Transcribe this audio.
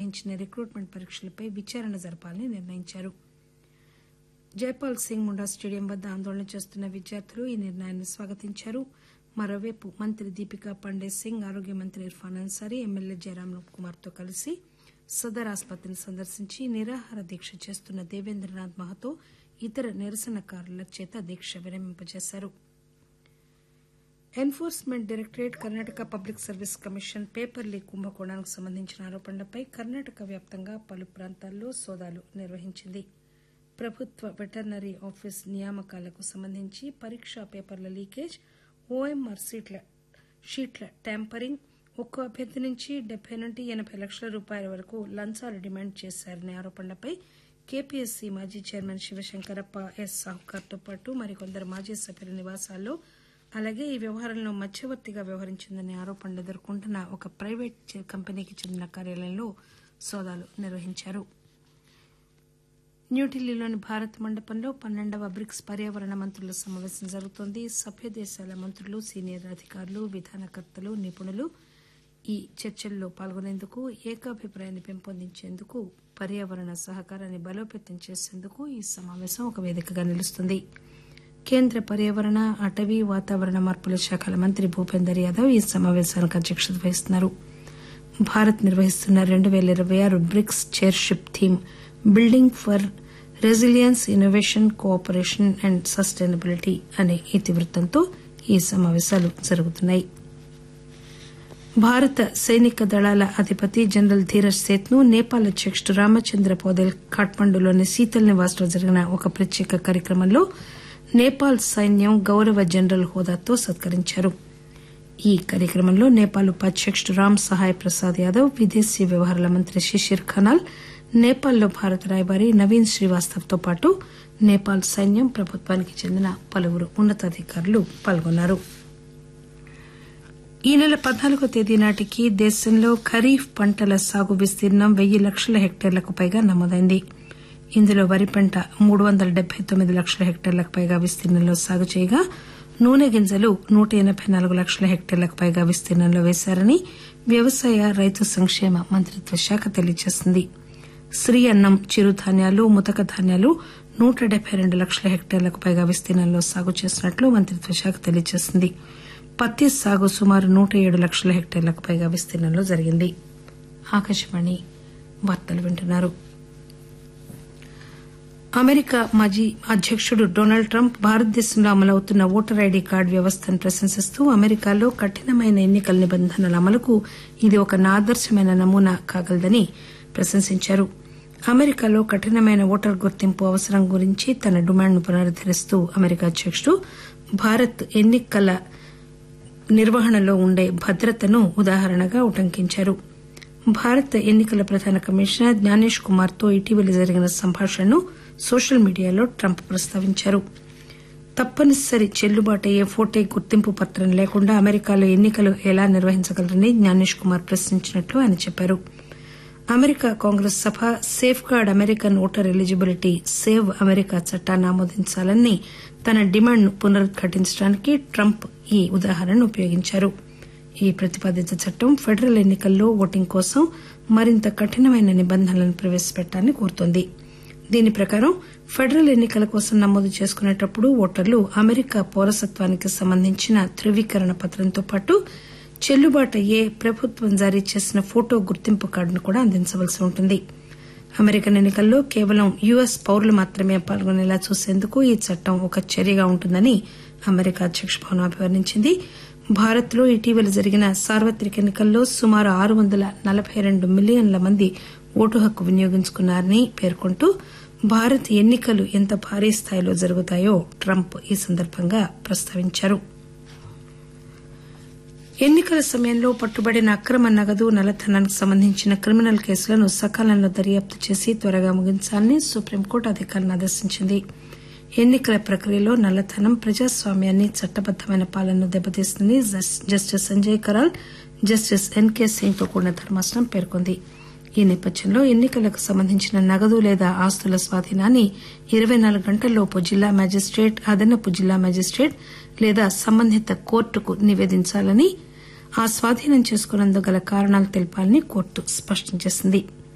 నిర్వహించిన రిక్రూట్మెంట్ పరీక్షలపై విచారణ జరపాలని నిర్ణయించారు జైపాల్ సింగ్ ముండా స్టేడియం వద్ద ఆందోళన చేస్తున్న విద్యార్థులు ఈ నిర్ణయాన్ని స్వాగతించారు మరోవైపు మంత్రి దీపికా పండే సింగ్ ఆరోగ్య మంత్రి ఇర్ఫాన్ అన్సారీ ఎమ్మెల్యే జయరాం కుమార్తో కలిసి సదర్ ఆసుపత్రిని సందర్శించి నిరాహార దీక్ష చేస్తున్న దేవేంద్రనాథ్ మహతో ఇతర నిరసనకారుల చేత దీక్ష విరమింపజేశారు enforcement directorate Karnataka public service commission paper leak కుంభకోణానికి సంబంధించిన ఆరోపణలపై కర్ణాటక వ్యాప్తంగా పలు ప్రాంతాల్లో సోదాలు నిర్వహించింది ప్రభుత్వ వెటర్నరీ ఆఫీస్ నియామకాలకు సంబంధించి పరీక్షా పేపర్ల లీకేజ్ ఓఎంఆర్ సీట్ల షీట్ల ట్యాంపరింగ్ ఒక్కో అభ్యర్థి నుంచి డెబ్బై నుండి ఎనబై లక్షల రూపాయల వరకు లంచాలు డిమాండ్ చేశారనే ఆరోపణలపై కేపీఎస్సీ మాజీ చైర్మన్ శివశంకరప్ప ఎస్ సాహుకార్తో పాటు మరికొందరు మాజీ సభ్యుల నివాసాల్లో అలాగే ఈ వ్యవహారంలో మధ్యవర్తిగా వ్యవహరించిందనే ఆరోపణలు ఎదుర్కొంటున్న ఒక ప్రైవేట్ కంపెనీకి చెందిన కార్యాలయంలో సోదాలు నిర్వహించారు న్యూఢిల్లీలోని భారత్ మండపంలో పన్నెండవ బ్రిక్స్ పర్యావరణ మంత్రుల సమావేశం జరుగుతోంది సభ్య దేశాల మంత్రులు సీనియర్ అధికారులు విధానకర్తలు నిపుణులు ఈ చర్చల్లో పాల్గొనేందుకు ఏకాభిప్రాయాన్ని పెంపొందించేందుకు పర్యావరణ సహకారాన్ని బలోపేతం చేసేందుకు ఈ సమావేశం ఒక వేదికగా నిలుస్తుంది కేంద్ర పర్యావరణ అటవీ వాతావరణ మార్పుల శాఖల మంత్రి భూపేందర్ యాదవ్ ఈ సమావేశానికి అధ్యక్షత వహిస్తున్నారు భారత్ నిర్వహిస్తున్న రెండు పేల ఇరవై ఆరు BRICS chairship theme building for resilience innovation cooperation and sustainability అనే ఇతివృత్తంతో ఈ సమావేశాలు జరుగుతున్నాయి భారత సైనిక దళాల అధిపతి జనరల్ ధీరజ్ సేత్ ను నేపాల్ అధ్యకుడు రామచంద్ర పౌదెల్ ఖాట్మండులోని శీతల్ నివాస్ లో జరిగిన ఒక ప్రత్యేక కార్యక్రమంలో నేపాల్ సైన్యం గౌరవ జనరల్ హోదాతో సత్కరించారు ఈ కార్యక్రమంలో నేపాల్ ఉపాధ్యకుడు రామ్ సహాయ్ ప్రసాద్ యాదవ్ విదేశీ వ్యవహారాల మంత్రి శిశిర్ ఖనాల్ నేపాల్లో భారత రాయబారి నవీన్ శ్రీవాస్తవ్ తో పాటు నేపాల్ సైన్యం ప్రభుత్వానికి చెందిన పలువురు ఉన్నతాధికారులు పాల్గొన్నారు ఈ నెల పద్నాలుగో తేదీ నాటికి దేశంలో ఖరీఫ్ పంటల సాగు విస్తీర్ణం వెయ్యి లక్షల హెక్టార్లకు పైగా నమోదైంది ఇందులో వరి పంట మూడు వందల డెబ్బై తొమ్మిది లక్షల హెక్టార్లకు పైగా విస్తీర్ణంలో సాగు చేయగా నూనె గింజలు నూట ఎనబై నాలుగు లక్షల హెక్టార్లకు పైగా విస్తీర్ణంలో వేశారని వ్యవసాయ రైతు సంక్షేమ మంత్రిత్వ శాఖ తెలియజేసింది శ్రీ అన్నం చిరుధాన్యాలు ముతక ధాన్యాలు నూట డెబ్బై రెండు లక్షల హెక్టార్లకు పైగా విస్తీర్ణంలో సాగు చేసినట్లు మంత్రిత్వ శాఖ తెలియజేసింది పత్తి సాగు సుమారు నూట ఏడు లక్షల హెక్టార్లకు పైగా విస్తీర్ణంలో జరిగింది ఆకాశవాణి వార్తలు వింటున్నారు అమెరికా మాజీ అధ్యకుడు డొనాల్డ్ ట్రంప్ భారతదేశంలో అమలవుతున్న ఓటర్ ఐడీ కార్డు వ్యవస్థను ప్రశంసిస్తూ అమెరికాలో కఠినమైన ఎన్నికల నిబంధనల అమలుకు ఇది ఒక ఆదర్శమైన నమూనా కాగలదని ప్రశంసించారు అమెరికాలో కఠినమైన ఓటర్ గుర్తింపు అవసరం గురించి తన డిమాండ్ను పునరుద్దరిస్తూ అమెరికా అధ్యకుడు భారత్ ఎన్నికల నిర్వహణలో ఉండే భద్రతను ఉదాహరణగా ఉటంకించారు భారత ఎన్నికల ప్రధాన కమిషనర్ జ్ఞానేష్ కుమార్ తో ఇటీవల జరిగిన సంభాషణను సోషల్ మీడియాలో ట్రంప్ ప్రస్తావించారు తప్పనిసరి చెల్లుబాటయ్యే ఫోటే గుర్తింపు పత్రం లేకుండా అమెరికాలో ఎన్నికలు ఎలా నిర్వహించగలరని జ్ఞానేష్ కుమార్ ప్రశ్నించినట్లు ఆయన చెప్పారు అమెరికా కాంగ్రెస్ సభ safeguard American voter eligibility save America చట్టాన్ని ఆమోదించాలని తన డిమాండ్ను పునరుద్ఘాటించడానికి ట్రంప్ ఈ ఉదాహరణను ఉపయోగించారు ఈ ప్రతిపాదిత చట్టం ఫెడరల్ ఎన్నికల్లో ఓటింగ్ కోసం మరింత కఠినమైన నిబంధనలను ప్రవేశపెట్టాలని కోరుతోంది దీని ప్రకారం ఫెడరల్ ఎన్నికల కోసం నమోదు చేసుకునేటప్పుడు ఓటర్లు అమెరికా పౌరసత్వానికి సంబంధించిన ధృవీకరణ పత్రంతో పాటు చెల్లుబాటు అయ్యే ప్రభుత్వం జారీ చేసిన ఫోటో గుర్తింపు కార్డును కూడా అందించవలసి ఉంటుంది అమెరికన్ ఎన్నికల్లో కేవలం యుఎస్ పౌరులు మాత్రమే పాల్గొనేలా చూసేందుకు ఈ చట్టం ఒక చర్యగా ఉంటుందని అమెరికా అధ్యక్ష భవనం అభివర్ణించింది భారత్ లో ఇటీవల జరిగిన సార్వత్రిక ఎన్నికల్లో సుమారు ఆరు వందల నలబై రెండు మిలియన్ల మంది ఓటు హక్కు వినియోగించుకున్నారని పేర్కొంటూ భారత్ ఎన్నికలు ఎంత భారీ స్థాయిలో జరుగుతాయో ట్రంప్ ఈ సందర్భంగా ప్రస్తావించారు ఎన్నికల సమయంలో పట్టుబడిన అక్రమ నగదు నల్లధనానికి సంబంధించిన క్రిమినల్ కేసులను సకాలంలో దర్యాప్తు చేసి త్వరగా ముగించాలని సుప్రీంకోర్టు అధికారులను ఆదేశించింది ఎన్నికల ప్రక్రియలో నల్లధనం ప్రజాస్వామ్యాన్ని చట్టబద్దమైన పాలనను దెబ్బతీస్తుందని justice Sanjay Karol justice N K Singh తో కూడిన ధర్మాసనం పేర్కొంది ఈ నేపథ్యంలో ఎన్నికలకు సంబంధించిన నగదు లేదా ఆస్తుల స్వాధీనాన్ని ఇరవై నాలుగు గంటల్లోపు జిల్లా మెజిస్టేట్ అదనపు జిల్లా మెజిస్టేట్ లేదా సంబంధిత కోర్టుకు నివేదించాలని ఆ స్వాధీనం చేసుకున్నందుకు గల కారణాలు తెలపాలని కోర్టు స్పష్టం చేసింది